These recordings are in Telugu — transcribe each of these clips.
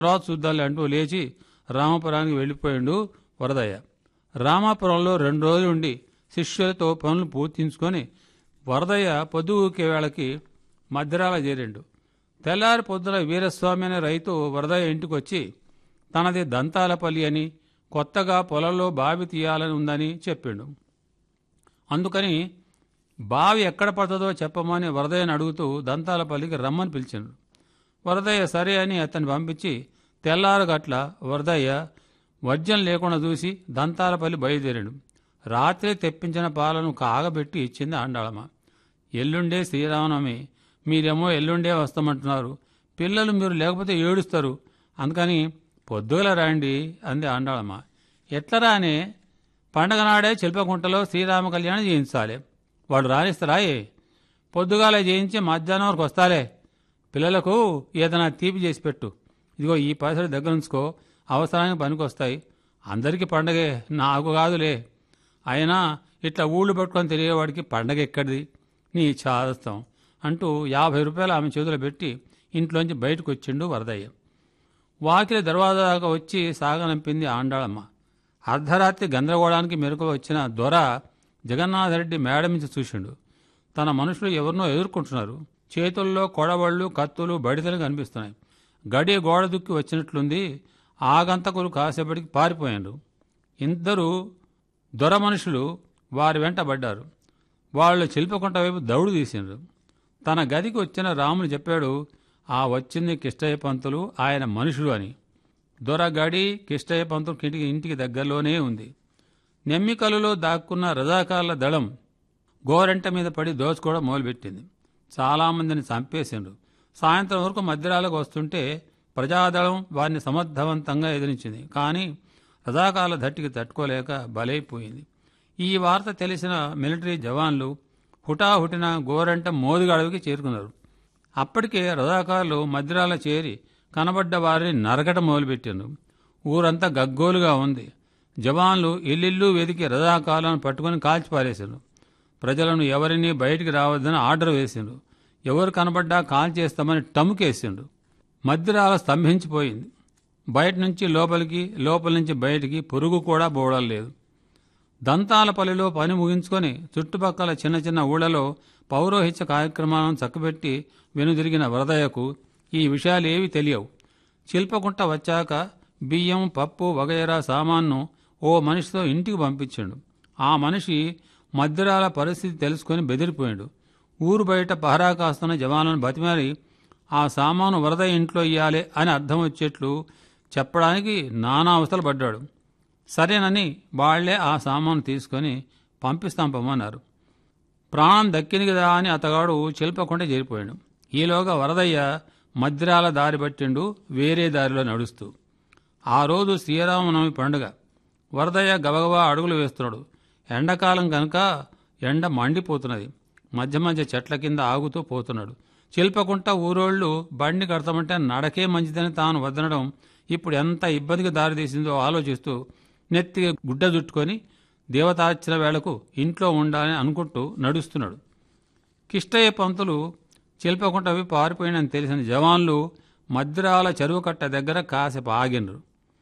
తర్వాత చూద్దాంలే అంటూ లేచి రామాపురానికి వెళ్ళిపోయిండు వరదయ్య రామాపురంలో రెండు రోజులు ఉండి శిష్యులతో పనులు పూర్తించుకొని వరదయ్య పొద్దుకే వేళకి మధ్యరాల చేరిండు తెల్లారి పొద్దున వీరస్వామి అనే రైతు వరదయ్య ఇంటికి వచ్చి తనది దంతాలపల్లి అని కొత్తగా పొలంలో బావి తీయాలని ఉందని చెప్పిండు అందుకని బావి ఎక్కడ పడుతుందో చెప్పమని వరదయ్యని అడుగుతూ దంతాలపల్లికి రమ్మని పిలిచిండు వరదయ్య సరే అని అతన్ని పంపించి తెల్లారగట్ల వరదయ్య వర్జం లేకుండా చూసి దంతాలపల్లి బయలుదేరాడు రాత్రి తెప్పించిన పాలను కాగబెట్టి ఇచ్చింది ఆండాళమ్మ ఎల్లుండే శ్రీరామనవమి మీరేమో ఎల్లుండే వస్తామంటున్నారు పిల్లలు మీరు లేకపోతే ఏడుస్తారు అందుకని పొద్దుగల రాండి అంది ఆండాళమ్మ ఎట్లా రానే పండగ నాడే శిల్పకుంటలో శ్రీరామ కళ్యాణం చేయించాలి వాడు రానిస్తారాయే పొద్దుగాల చేయించి మధ్యాహ్నం వరకు వస్తాలే పిల్లలకు ఏదైనా తీపి చేసి పెట్టు ఇదిగో ఈ పైసలు దగ్గర ఉంచుకో అవసరానికి పనికొస్తాయి అందరికీ పండగే నాకు కాదులే అయినా ఇట్లా ఊళ్ళు పట్టుకొని తెలియవాడికి పండగ ఎక్కడిది నీ చాదస్తాం అంటూ యాభై రూపాయలు ఆమె చేతిలో పెట్టి ఇంట్లోంచి బయటకు వచ్చిండు వరదయ్య వాకిలి దర్వాజా దాకా వచ్చి సాగనంపింది ఆండాళమ్మ అర్ధరాత్రి గందరగోళానికి మెరుకు వచ్చిన దొర జగన్నాథరెడ్డి మేడ నుంచి చూసిండు తన మనుషులు ఎవరినో ఎదుర్కొంటున్నారు చేతుల్లో కొడవళ్ళు కత్తులు బడితలు కనిపిస్తున్నాయి గడి గోడ దుక్కి వచ్చినట్లుంది ఆగంతకులు కాసేపటికి పారిపోయారు ఇద్దరు దొర మనుషులు వారి వెంట పడ్డారు వాళ్ళు శిల్పకుంట వైపు దౌడు తీసిండ్రు తన గదికి వచ్చిన రాముడు చెప్పాడు ఆ వచ్చింది కిష్టయ్య పంతులు ఆయన మనుషులు అని దొరగడి కిష్టయ్య పంతులు ఇంటికి ఇంటికి దగ్గరలోనే ఉంది నెమ్మికలులో దాక్కున్న రజాకార్ల దళం గోరెంట మీద పడి దోచుకోవడం మొదలుపెట్టింది చాలామందిని చంపేసిండ్రు సాయంత్రం వరకు మధ్యరాలకు వస్తుంటే ప్రజాదళం వారిని సమర్థవంతంగా ఎదిరించింది కానీ రజాకార్ల ధట్టికి తట్టుకోలేక బలైపోయింది ఈ వార్త తెలిసిన మిలిటరీ జవాన్లు హుటాహుటిన గోరంట మోదుగా అడవికి చేరుకున్నారు అప్పటికే రజాకారులు మధ్యరాల చేరి కనబడ్డ వారిని నరకటం మొదలుపెట్టారు ఊరంతా గగ్గోలుగా ఉంది జవాన్లు ఇల్లిల్లు వెదికి రజాకారులను పట్టుకుని కాల్చిపారేశారు ప్రజలను ఎవరిని బయటికి రావద్దని ఆర్డర్ వేసిండ్రు ఎవరు కనబడ్డా కాల్ చేస్తామని టముకేసిండ్రు మధ్యరాల స్తంభించిపోయింది బయట నుంచి లోపలికి లోపల నుంచి బయటికి పురుగు కూడా పోవడం లేదు దంతాలపల్లిలో పని ముగించుకొని చుట్టుపక్కల చిన్న చిన్న ఊళ్ళలో పౌరోహిత్య కార్యక్రమాలను చక్కబెట్టి వెనుదిరిగిన వరదయ్యకు ఈ విషయాలేవి తెలియవు శిల్పకుంట వచ్చాక బియ్యం పప్పు వగైరా సామాన్ను ఓ మనిషితో ఇంటికి పంపించాడు ఆ మనిషి మధ్యరాల పరిస్థితి తెలుసుకొని బెదిరిపోయాడు ఊరు బయట పహరా కాస్తున్న జవాన్లను బతిమారి ఆ సామాను వరద ఇంట్లో ఇయ్యాలి అని అర్థం వచ్చేట్లు చెప్పడానికి నానా అవస్థలు పడ్డాడు సరేనని వాళ్లే ఆ సామాను తీసుకొని పంపిస్తాం పొమ్మన్నారు ప్రాణం దక్కింది కదా అని అతగాడు చెల్పకుండా చేరిపోయాడు ఈలోగా వరదయ్య మధ్యరాల దారి పట్టిండు వేరే దారిలో నడుస్తూ ఆ రోజు శ్రీరామనవమి పండుగ వరదయ్య గబగబా అడుగులు వేస్తున్నాడు ఎండాకాలం కనుక ఎండ మండిపోతున్నది మధ్య మధ్య చెట్ల కింద ఆగుతూ పోతున్నాడు చిల్పకుంట ఊరోళ్ళు బండి కడతామంటే నడకే మంచిదని తాను వదనడం ఇప్పుడు ఎంత ఇబ్బందికి దారితీసిందో ఆలోచిస్తూ నెత్తికి గుడ్డ చుట్టుకొని దేవతార్చన వేళకు ఇంట్లో ఉండాలని అనుకుంటూ నడుస్తున్నాడు కిష్టయ్య పంతులు చిల్పకుంటవి పారిపోయినని తెలిసిన జవాన్లు మద్రాల చెరువు కట్ట దగ్గర కాసేపు ఆగినరు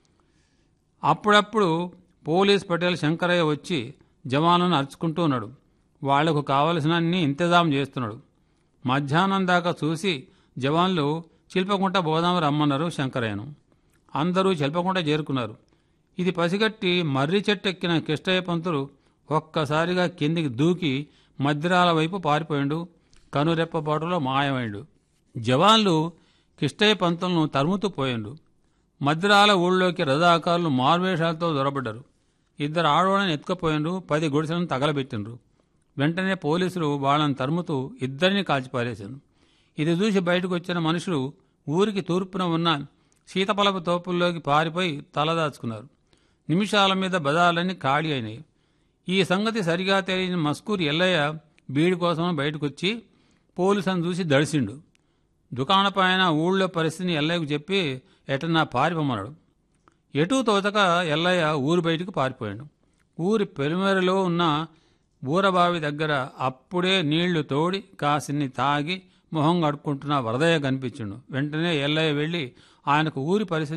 అప్పుడప్పుడు పోలీస్ పటేల్ శంకరయ్య వచ్చి జవాన్లను అరుచుకుంటూ ఉన్నాడు వాళ్లకు కావలసినన్ని ఇంతజాం చేస్తున్నాడు మధ్యాహ్నం దాకా చూసి జవాన్లు చిల్పకుంట బోదాం రమ్మన్నారు శంకరయ్యను అందరూ చిల్పకుంట చేరుకున్నారు ఇది పసిగట్టి మర్రి చెట్టు ఎక్కిన కిష్టయ్య పంతులు ఒక్కసారిగా కిందికి దూకి మద్రాల వైపు పారిపోయిండు కనురెప్పపాటులో మాయమైండు జవాన్లు కిష్టయ్య పంతులను తరుముతూ పోయిండు మద్రాల ఊళ్ళోకి రజాకారులు మారువేషాలతో దొరబడ్డారు ఇద్దరు ఆడవాళ్ళని ఎత్తుకుపోయిండ్రు పది గుడిసెలను తగలబెట్టిండ్రు వెంటనే పోలీసులు వాళ్ళని తరుముతూ ఇద్దరిని కాల్చిపారేశారు ఇది చూసి బయటకు వచ్చిన మనుషులు ఊరికి తూర్పున ఉన్న సీతపలపు తోపుల్లోకి పారిపోయి తలదాచుకున్నారు నిమిషాల మీద బజార్లన్నీ ఖాళీ అయినాయి ఈ సంగతి సరిగా తెలియని మస్కూరి ఎల్లయ్య బీడి కోసం బయటకొచ్చి పోలీసులను చూసి దడిసిండు దుకాణపైన ఊళ్ళో పరిస్థితిని ఎల్లయ్యకు చెప్పి ఎటన్నా పారిపోమన్నాడు ఎటూ తోచక ఎల్లయ్య ఊరు బయటకు పారిపోయాడు ఊరి పెరుమేరలో ఉన్న ఊరబావి దగ్గర అప్పుడే నీళ్లు తోడి కాసిన్ని తాగి మొహం కడుక్కుంటున్న వరదయ్య కనిపించిండు వెంటనే ఎల్లయ్య వెళ్ళి ఆయనకు ఊరి పరిస్థితి